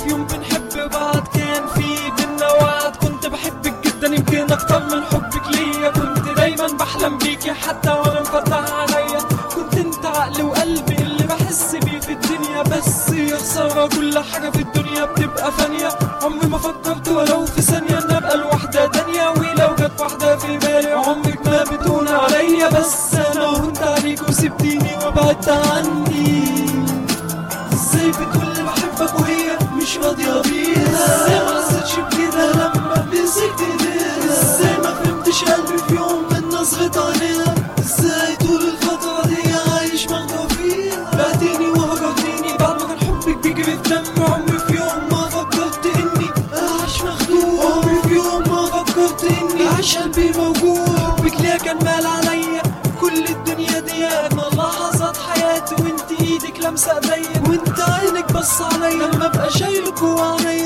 في يوم بنحب بعض كان في بينا وعد كنت بحبك جدا يمكن اكتر من حبك ليا كنت دايما بحلم بيكي حتى وانا مفتح عليا كنت انت عقلي وقلبي اللي بحس بيه في الدنيا بس يا خسارة كل حاجة في الدنيا بتبقى فانية عمري ما فكرت ولو في ثانية ان ابقى لوحدة تانية ولو جت واحدة في بالي عمرك ما بتهون عليا بس انا هنت عليك وسبتيني وبعدت عني ازاي بتقولي بحبك وهي مش راضية بيها ازاي ما حسيتش بكده لما مسكت ايديها ازاي ما فهمتش قلبي في يوم من نظرة عينيها ازاي طول الفترة دي عايش مخدوع فيها بعتيني وهجرتيني بعد ما كان حبك بيجري في دمي عمري في يوم ما فكرت اني اعيش مخدوع عمري في يوم ما فكرت اني اعيش قلبي موجوع حبك ليا كان مال عليا كل الدنيا دي اجمل لحظات حياتي وانت ايدك لمسه ايديا وانت عينك بص عليا لما ابقى شايلك جوا عينيا